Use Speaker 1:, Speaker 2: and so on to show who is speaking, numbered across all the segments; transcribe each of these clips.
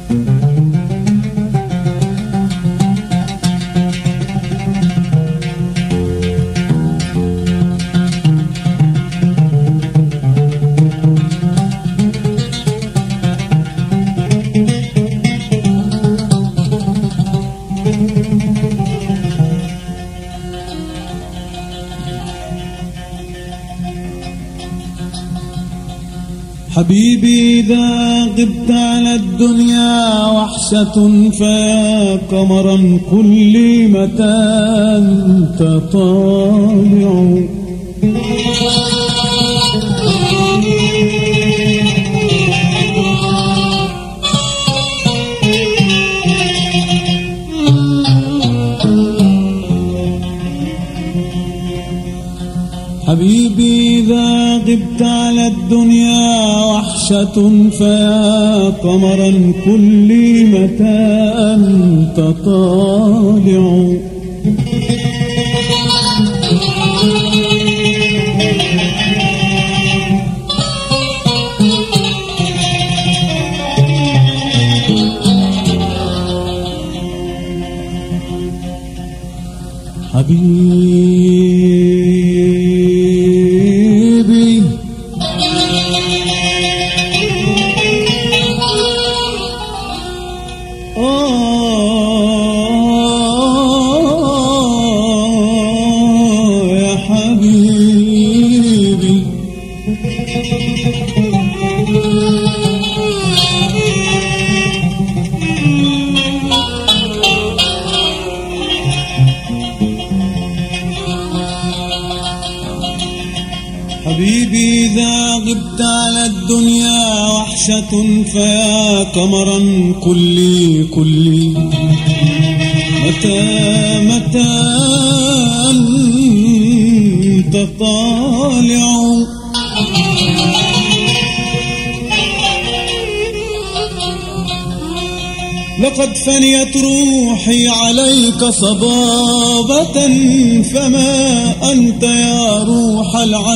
Speaker 1: حبيبي إذا غبت على الدنيا وحشة فيا قمرا كل متى أنت طالع حبيبي إذا غبت على الدنيا وحشة فيا قمرا كل متى أنت طالع حبيبي آه يا حبيبي حبيبي إذا غبت على الدنيا وحشة فيا قمرا كلي كلي متى متى أنت طالع لقد فنيت روحي عليك صبابة فما أنت يا روح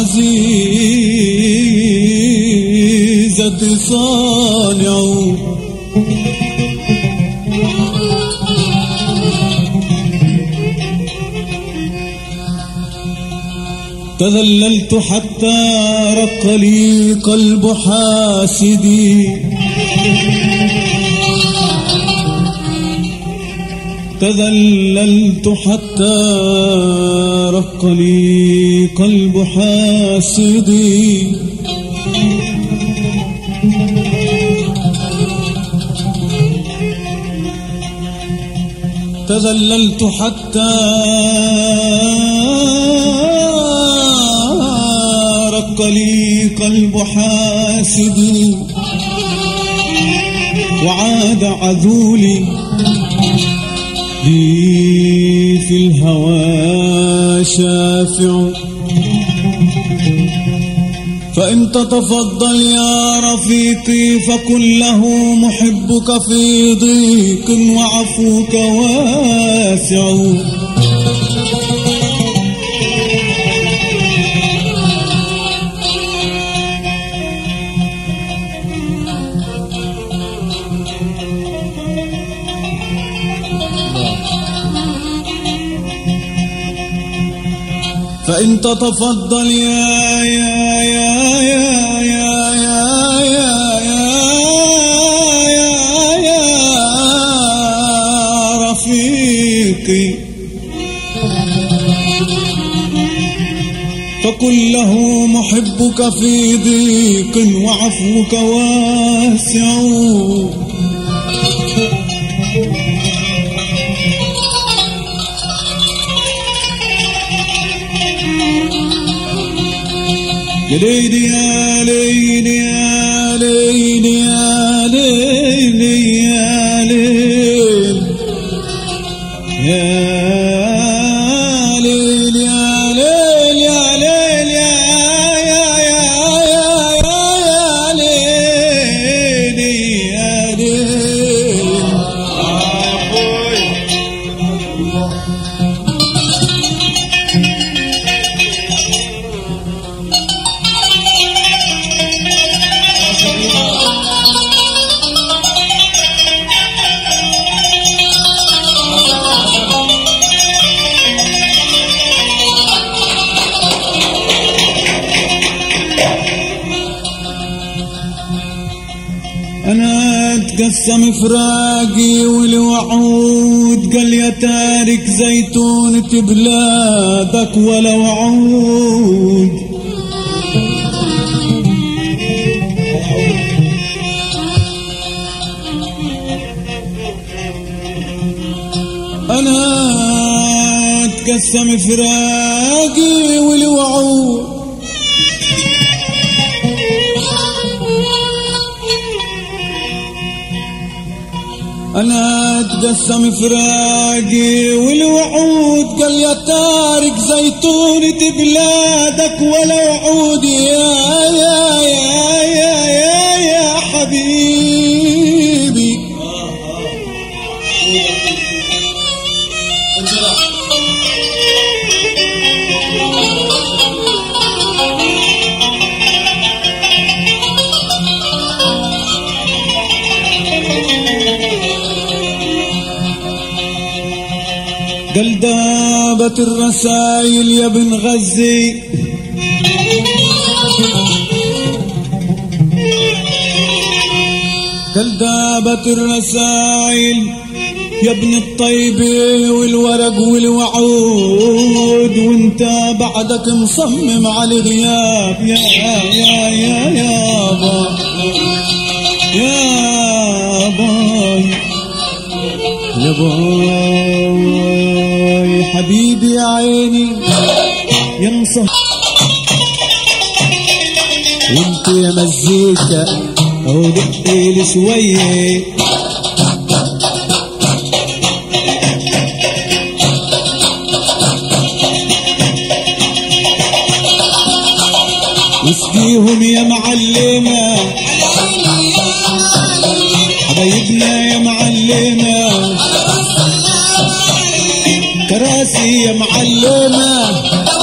Speaker 1: العزيزة صانع تذللت حتى رق لي قلب حاسدي تذللت حتى رق لي قلب حاسدي تذللت حتى رق لي قلب حاسدي وعاد عذولي لي في الهوى شافع فإن تتفضل يا رفيقي فكن له محبك في ضيق وعفوك واسع فإن تتفضل يا يا يا يا يا يا يا يا يا يا رفيقي فقل له محبك في ضيق وعفوك واسع يا ليلي يا ليلي يا ليلي يا ليلي يا ليل يا ليل يا ليل يا ليل يا يا يا يا يا ليلي يا ليل تقسم فراقي والوعود قال يا تارك زيتونة بلادك ولا وعود أنا تقسم فراقي والوعود أنا تقسم فراقي والوعود قال يا تارك زيتونة بلادك ولا وعود يا يا يا يا يا, يا حبيبي قال دابت الرسايل يا ابن غزي قال دابت الرسايل يا ابن الطيبة والورق والوعود وانت بعدك مصمم على الغياب يا يا يا يا يابا يا باي يا باي حبيبي يا عيني يا مصح وانت يا مزيكا او دقي لي شويه واسقيهم يا معلمة حبايبنا يا معلمة كراسي يا معلمة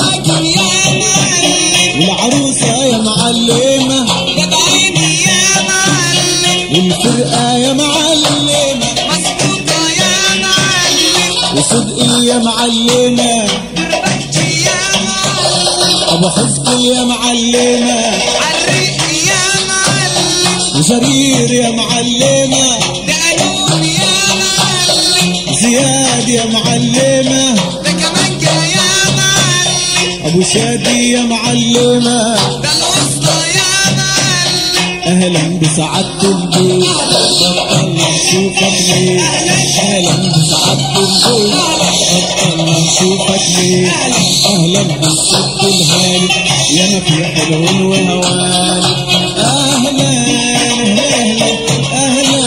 Speaker 1: والعروسة يا معلمة والفرقة يا معلمة وصدقي يا معلمة ابو حزقي يا معلمة وزرير يا معلمة زياد يا معلمة ابو شادي يا معلمة اهلا بسعادة البيت بطلنا نشوفك ليه اهلا بسعادة البيت بطلنا نشوفك ليه اهلا بالست الهاني يا ما في حلو وهواني اهلا اهلا اهلا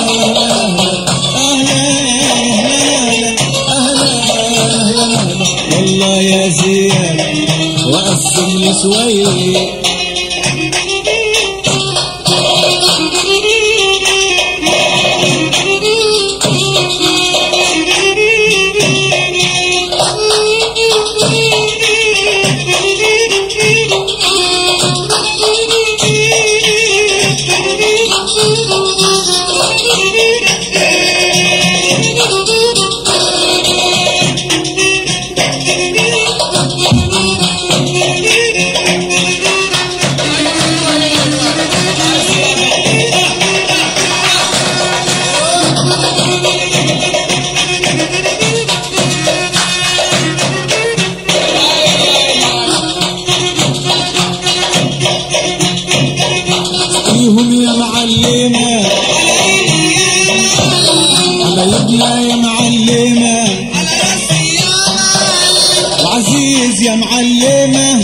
Speaker 1: اهلا اهلا والله يا زياد وقسم لي شويه فيهم يا معلمة حبايبنا يا معلمة وعزيز يا معلمة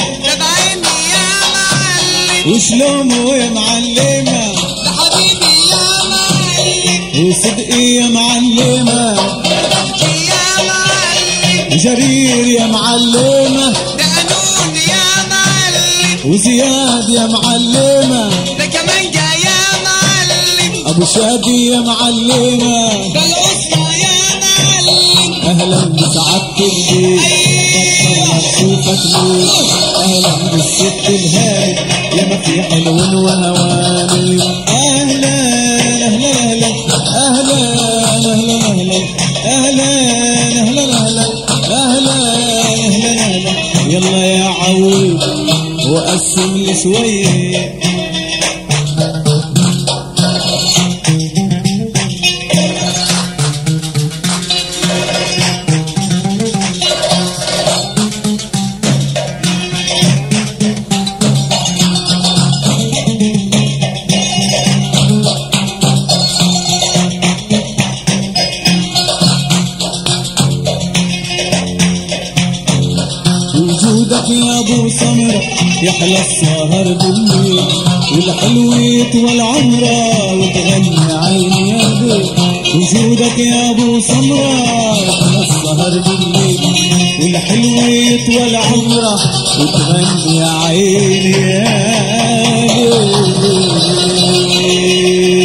Speaker 1: وشلومه يا معلمة وصدقي يا معلمة وجرير يا معلمة وزياد يا معلمة ابو شادي يا معلمة اهلا بسعادة البيت بطلنا نشوفك ليه اهلا بالست الهاني يا ما في حلو وهواني اهلا اهلا اهلا اهلا اهلا اهلا اهلا اهلا اهلا اهلا اهلا يلا يا عويد وقسم لي شويه وجودك يحلى السهر بالليل والحلو يطول عمره وتغني عيني يا بيه وجودك يا ابو سمرة يحلى السهر بالليل والحلو يطول عمره وتغني عيني يا بيه